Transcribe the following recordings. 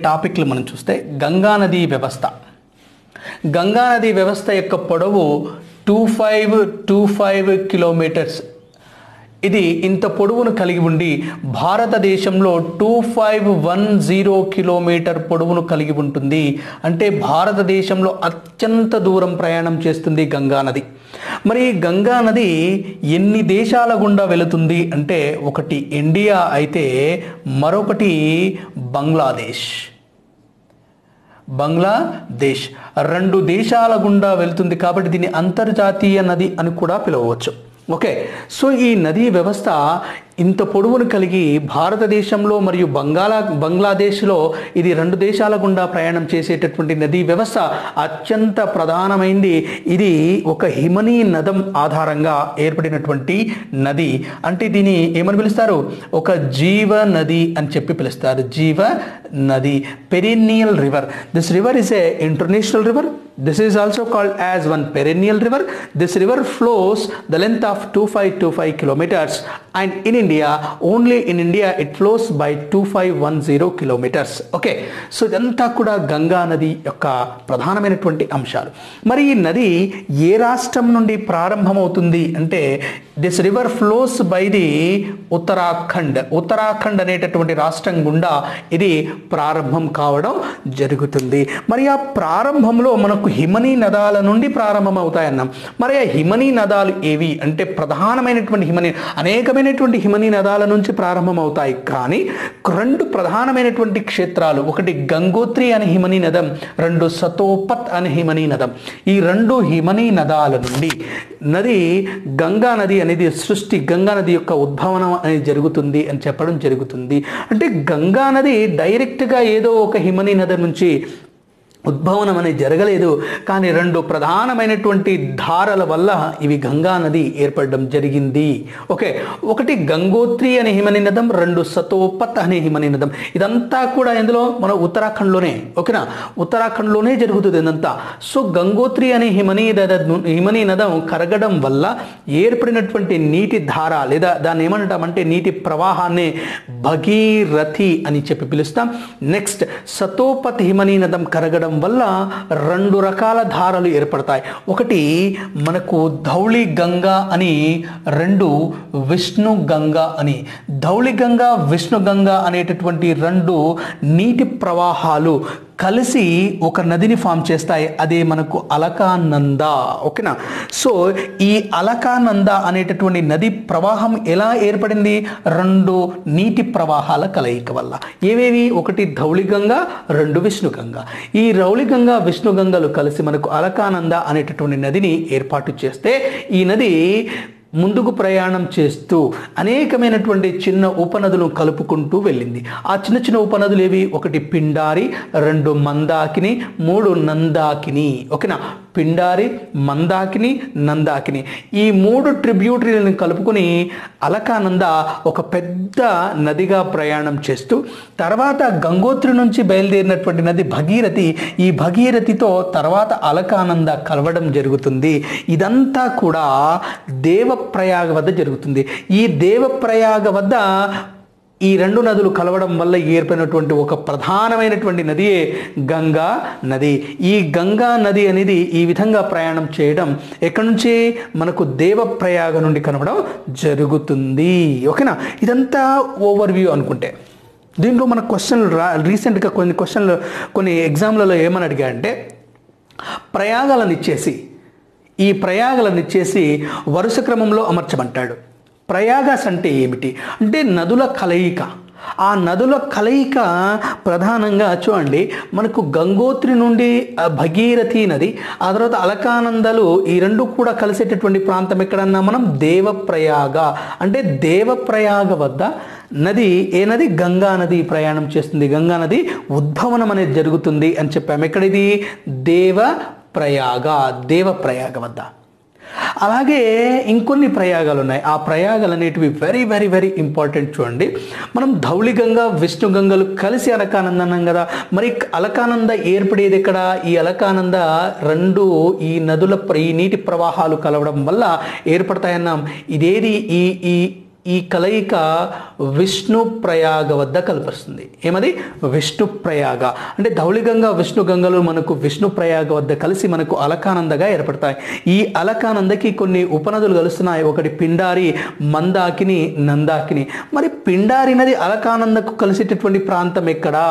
టాపిక్లు మనం చూస్తే గంగా నదీ వ్యవస్థ గంగా నది వ్యవస్థ యొక్క పొడవు two five two five kilometres ఇది ఇంత పొడవును కలిగి ఉండి భారతదేశంలో two five one zero kilometre పొడవును కలిగి ఉంటుంది అంటే భారతదేశంలో అత్యంత దూరం ప్రయాణం చేస్తుంది గంగా నది మరి ఈ గంగా నది ఎన్ని దేశాల గుండా వెళుతుంది అంటే ఒకటి ఇండియా అయితే మరొకటి బంగ్లాదేశ్ బంగ్లాదేశ్ రెండు దేశాల గుండా వెళ్తుంది కాబట్టి దీన్ని అంతర్జాతీయ నది అని కూడా పిలవవచ్చు ఓకే సో ఈ నదీ వ్యవస్థ ఇంత పొడవును కలిగి భారతదేశంలో మరియు బంగాళా బంగ్లాదేశ్లో ఇది రెండు దేశాల గుండా ప్రయాణం చేసేటటువంటి నదీ వ్యవస్థ అత్యంత ప్రధానమైంది ఇది ఒక హిమనీ నదం ఆధారంగా ఏర్పడినటువంటి నది అంటే దీన్ని ఏమని పిలుస్తారు ఒక జీవ నది అని చెప్పి పిలుస్తారు జీవ నది perennial river this river is a international river this is also called as one perennial river this river flows the length of two five two five kilometres and in India only in India it flows by two five one zero kilometres okay so ఇదంతా కూడా గంగా నది యొక్క ప్రధానమైనటువంటి అంశాలు మరి ఈ నది ఏ రాష్ట్రం నుండి ప్రారంభమవుతుంది అంటే this river flows by the Uttarakhand Uttarakhand అనేటటువంటి రాష్ట్రం గుండా ఇది ప్రారంభం కావడం జరుగుతుంది మరి ఆ ప్రారంభంలో మనకు హిమనీ నదాల నుండి ప్రారంభం అవుతాయన్నాం మరి ఆ హిమనీ నదాలు ఏవి అంటే ప్రధానమైనటువంటి హిమనీ అనేకమైనటువంటి హిమనీ నదాల నుంచి ప్రారంభం అవుతాయి కానీ రెండు ప్రధానమైనటువంటి క్షేత్రాలు ఒకటి గంగోత్రి అనే హిమనీ నదం రెండు సతోపత్ అనే హిమనీ నదం ఈ రెండు హిమనీ నదాల నుండి నది గంగా నది అనేది సృష్టి గంగా నది యొక్క ఉద్భవనం అనేది జరుగుతుంది అని చెప్పడం జరుగుతుంది అంటే గంగా నది డైరెక్ట్గా ఏదో ఒక హిమనీ నది నుంచి ఉద్భవనం అనేది జరగలేదు కానీ రెండు ప్రధానమైనటువంటి ధారల వల్ల ఇవి గంగా నది ఏర్పడడం జరిగింది ఓకే ఒకటి గంగోత్రి అనే హిమని నదం రెండు సతోపత్ అనే హిమని నదం ఇదంతా కూడా ఎందులో మన ఉత్తరాఖండ్లోనే ఓకేనా ఉత్తరాఖండ్లోనే జరుగుతుంది ఇదంతా సో గంగోత్రి అనే హిమనీ నద హిమనీ నదం కరగడం వల్ల ఏర్పడినటువంటి నీటి ధార లేదా దాన్ని ఏమంటామంటే నీటి ప్రవాహాన్ని భగీరథి అని చెప్పి పిలుస్తాం నెక్స్ట్ సతోపత్ హిమనీ నదం కరగడం వల్ల రెండు రకాల ధారలు ఏర్పడతాయి ఒకటి మనకు ధౌళి గంగా అని రెండు విష్ణు గంగా అని ధౌళి గంగా విష్ణు గంగా అనేటటువంటి రెండు నీటి ప్రవాహాలు కలిసి ఒక నదిని ఫామ్ చేస్తాయి అదే మనకు అలకానంద ఓకేనా సో ఈ అలకానంద అనేటటువంటి నది ప్రవాహం ఎలా ఏర్పడింది రెండు నీటి ప్రవాహాల కలయిక వల్ల ఏవేవి ఒకటి ధౌళిగంగా రెండు విష్ణుగంగా ఈ రౌళిగంగా విష్ణుగంగలు కలిసి మనకు అలకానంద అనేటటువంటి నదిని ఏర్పాటు చేస్తే ఈ నది ముందుకు ప్రయాణం చేస్తూ అనేకమైనటువంటి చిన్న ఉపనదులు కలుపుకుంటూ వెళ్ళింది ఆ చిన్న చిన్న ఉపనదులు ఏవి ఒకటి పిండారి రెండు మందాకిని మూడు నందాకిని ఓకేనా పిండారి మందాకిని నందాకిని ఈ మూడు ట్రిబ్యూటరీలను కలుపుకొని అలకానంద ఒక పెద్ద నదిగా ప్రయాణం చేస్తూ తర్వాత గంగోత్రి నుంచి బయలుదేరినటువంటి నది భగీరథి ఈ భగీరథితో తర్వాత అలకానంద కలవడం జరుగుతుంది ఇదంతా కూడా దేవప్రయాగ వద్ద జరుగుతుంది ఈ దేవప్రయాగ వద్ద ఈ రెండు నదులు కలవడం వల్ల ఏర్పడినటువంటి ఒక ప్రధానమైనటువంటి నదియే గంగా నది ఈ గంగా నది అనేది ఈ విధంగా ప్రయాణం చేయడం ఎక్కడి నుంచి మనకు దేవప్రయాగ నుండి కనవడం జరుగుతుంది ఓకేనా ఇదంతా ఓవర్ వ్యూ అనుకుంటే దీంట్లో మన క్వశ్చన్లు రా రీసెంట్గా కొన్ని క్వశ్చన్లు కొన్ని ఎగ్జామ్లలో ఏమని అడిగాయంటే ప్రయాగాలను ఇచ్చేసి ఈ ప్రయాగాలను ఇచ్చేసి వరుస క్రమంలో అమర్చమంటాడు ప్రయాగాస్ అంటే ఏమిటి అంటే నదుల కలయిక ఆ నదుల కలయిక ప్రధానంగా చూడండి మనకు గంగోత్రి నుండి ఆ భగీరథి నది ఆ తర్వాత అలకానందలు ఈ రెండు కూడా కలిసేటటువంటి ప్రాంతం ఎక్కడన్నా మనం దేవప్రయాగ అంటే దేవప్రయాగ వద్ద నది ఏ నది గంగా నది ప్రయాణం చేస్తుంది గంగా నది ఉద్భవనం అనేది జరుగుతుంది అని చెప్పాము ఎక్కడిది దేవ ప్రయాగ దేవప్రయాగ వద్ద అలాగే ఇంకొన్ని ప్రయాగాలు ఉన్నాయి ఆ ప్రయాగాలు అనేటివి వెరీ వెరీ వెరీ ఇంపార్టెంట్ చూడండి మనం ధౌళిగంగా విష్ణుగంగలు కలిసి అలకానంద అన్నాం కదా మరి అలకానంద ఏర్పడేది ఎక్కడ ఈ అలకానంద రెండు ఈ నదుల ప్ర- ఈ నీటి ప్రవాహాలు కలవడం వల్ల ఏర్పడతాయన్నాం ఇదేది ఈ ఈ ఈ కలయిక విష్ణు ప్రయాగ వద్ద కల్పిస్తుంది ఏమది విష్ణు ప్రయాగ అంటే ధౌళికంగా విష్ణు గంగలు మనకు విష్ణు ప్రయాగ వద్ద కలిసి మనకు అలకానందగా ఏర్పడతాయి ఈ అలకానందకి కొన్ని ఉపనదులు కలుస్తున్నాయి ఒకటి పిండారి మందాకిని నందాకిని మరి పిండారి నది అలకానందకు కలిసేటటువంటి ప్రాంతం ఎక్కడా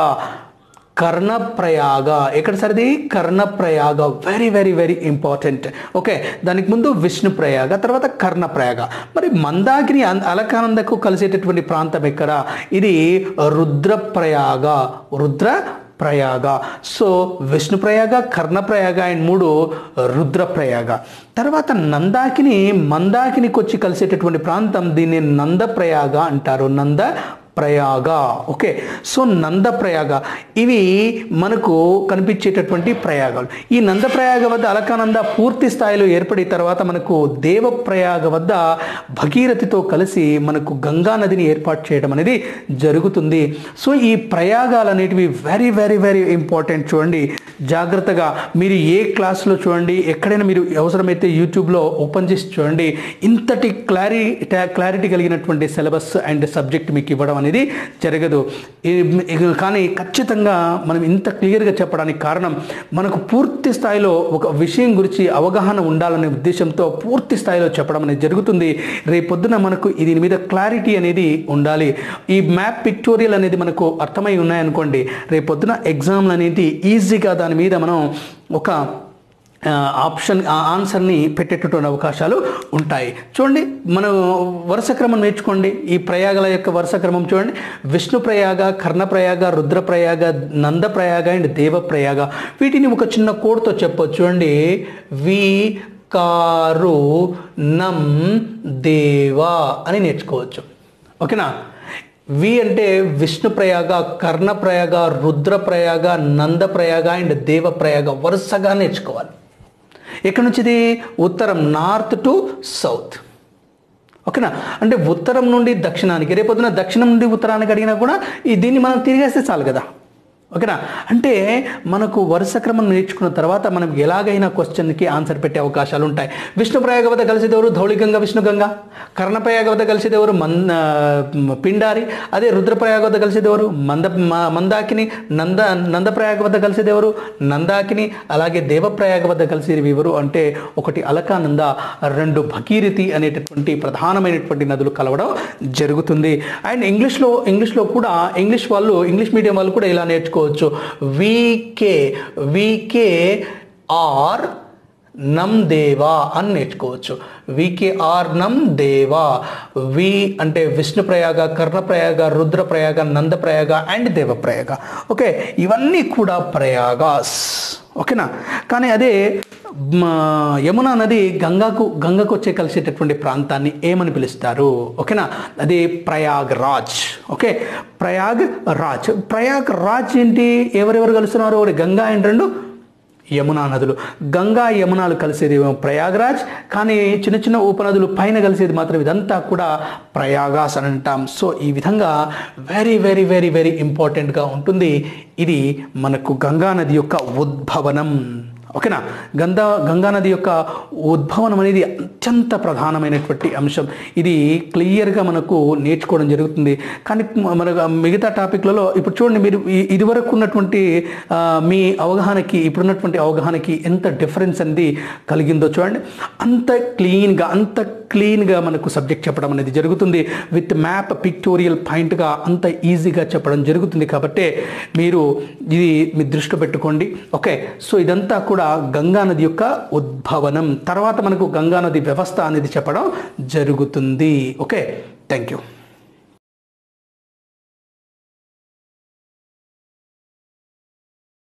కర్ణప్రయాగ ఎక్కడ సరిది Karnaprayag very very very important okay దానికి ముందు విష్ణు ప్రయాగ తర్వాత కర్ణప్రయాగ మరి మందాకిని అన్- అలకానందకు కలిసేటటువంటి ప్రాంతం ఎక్కడ ఇది Rudraprayag Rudraprayag so Vishnuprayag Karnaprayag and మూడు రుద్రప్రయాగ తర్వాత నందాకిని మందాకినికి వచ్చి కలిసేటటువంటి ప్రాంతం దీన్ని నందప్రయాగ అంటారు Nandprayag okay so Nandprayag ఇవి మనకు కనిపించేటటువంటి ప్రయాగాలు ఈ నంద ప్రయాగ వద్ద అలకానంద పూర్తి స్థాయిలో ఏర్పడిన తర్వాత మనకు దేవ ప్రయాగ వద్ద భగీరథితో కలిసి మనకు గంగా నదిని ఏర్పాటు చేయడం అనేది జరుగుతుంది సో ఈ ప్రయాగాలు అనేటివి వెరీ వెరీ వెరీ ఇంపార్టెంట్ చూడండి జాగ్రత్తగా మీరు ఏ క్లాస్లో చూడండి ఎక్కడైనా మీరు అవసరమైతే యూట్యూబ్లో ఓపెన్ చేసి చూడండి ఇంతటి క్లారి క్లారిటీ కలిగినటువంటి సిలబస్ అండ్ సబ్జెక్ట్ మీకు ఇవ్వడం అనేది జరగదు ఈ- ఇక కానీ ఖచ్చితంగా మనం ఇంత క్లియర్గా చెప్పడానికి కారణం మనకు పూర్తి స్థాయిలో ఒక విషయం గురించి అవగాహన ఉండాలనే ఉద్దేశంతో పూర్తి స్థాయిలో చెప్పడం అనేది జరుగుతుంది రేపొద్దున మనకు దీని మీద క్లారిటీ అనేది ఉండాలి ఈ మ్యాప్ పిక్టోరియల్ అనేది మనకు అర్థమై ఉన్నాయనుకోండి రేపొద్దున ఎగ్జామ్లు అనేది ఈజీగా దాని మీద మనం ఒక ఆ, ఆప్షన్ ఆ ఆన్సర్ని పెట్టేటటువంటి అవకాశాలు ఉంటాయి చూడండి మనం వరుస క్రమం నేర్చుకోండి ఈ ప్రయాగల యొక్క వరుస క్రమం చూడండి Vishnuprayag Karnaprayag Rudraprayag Nandprayag and Devprayag వీటిని ఒక చిన్న కోడ్తో చెప్పొచ్చు చూడండి వి కారు నం దేవా అని నేర్చుకోవచ్చు ఓకేనా వి అంటే Vishnuprayag Karnaprayag Rudraprayag Nandprayag and Devprayag వరుసగా నేర్చుకోవాలి ఎక్కడి నుంచి ఇది ఉత్తరం నార్త్ టు సౌత్ ఓకేనా అంటే ఉత్తరం నుండి దక్షిణానికి రేపొద్దున దక్షిణం నుండి ఉత్తరానికి అడిగినా కూడా ఈ దీన్ని మనం తిరిగేస్తే చాలు కదా ఓకేనా అంటే మనకు వరుస క్రమం నేర్చుకున్న తర్వాత మనం ఎలాగైనా క్వశ్చన్కి ఆన్సర్ పెట్టే అవకాశాలు ఉంటాయి విష్ణు ప్రయాగ వద్ద కలిసేదెవరు ధౌళికంగా విష్ణుగంగా కర్ణప్రయాగ వద్ద కలిసేదెవరు మంద పిండారి అదే రుద్రప్రయాగ వద్ద కలిసేదెవరు మంద మ- మందాకిని నంద నందప్రయాగ వద్ద కలిసేదెవరు నందాకిని అలాగే దేవప్రయాగ వద్ద కలిసేది ఎవరు అంటే ఒకటి అలకానంద రెండు భగీరథి అనేటటువంటి ప్రధానమైనటువంటి నదులు కలవడం జరుగుతుంది అండ్ ఇంగ్లీష్లో ఇంగ్లీష్లో కూడా ఇంగ్లీష్ వాళ్ళు ఇంగ్లీష్ మీడియం వాళ్ళు కూడా ఇలా నేర్చుకోవచ్చు వీకే వీకే ఆర్ నమ్ దేవా అని నేర్చుకోవచ్చు వికే ఆర్ నమ్ దేవా వి అంటే Vishnuprayag Karnaprayag Rudraprayag Nandprayag and Devprayag okay ఇవన్నీ కూడా ప్రయాగాస్ ఓకేనా కానీ అదే మ, యమునా నది గంగాకు గంగకు వచ్చే కలిసేటటువంటి ప్రాంతాన్ని ఏమని పిలుస్తారు ఓకేనా అది Prayagraj okay Prayagraj Prayagraj ఏంటి ఎవరెవరు కలుస్తున్నారు ఒకటి గంగా అండ్ రెండు యమునా నదులు గంగా యమునాలు కలిసేది ఏమో ప్రయాగరాజ్ కానీ చిన్న చిన్న ఉపనదులు పైన కలిసేది మాత్రం ఇదంతా కూడా ప్రయాగాస్ అని అంటాం సో ఈ విధంగా వెరీ వెరీ వెరీ వెరీ ఇంపార్టెంట్గా ఉంటుంది ఇది మనకు గంగా నది యొక్క ఉద్భవనం ఓకేనా గంగా గంగా నది యొక్క ఉద్భవనం అనేది అత్యంత ప్రధానమైనటువంటి అంశం ఇది క్లియర్గా మనకు నేర్చుకోవడం జరుగుతుంది కానీ మన మిగతా టాపిక్లలో ఇప్పుడు చూడండి మీరు ఈ- ఇదివరకు ఉన్నటువంటి ఆ, మీ అవగాహనకి ఇప్పుడున్నటువంటి అవగాహనకి ఎంత డిఫరెన్స్ అనేది కలిగిందో చూడండి అంత క్లీన్గా అంత క్లీన్గా మనకు సబ్జెక్ట్ చెప్పడం అనేది జరుగుతుంది విత్ మ్యాప్ పిక్టోరియల్ పాయింట్గా అంత ఈజీగా చెప్పడం జరుగుతుంది కాబట్టి మీరు ఇది మీ దృష్టిలో పెట్టుకోండి ఓకే సో ఇదంతా కూడా గంగా నది యొక్క ఉద్భవనం తర్వాత మనకు గంగా నది వ్యవస్థ అనేది చెప్పడం జరుగుతుంది ఓకే థ్యాంక్ యూ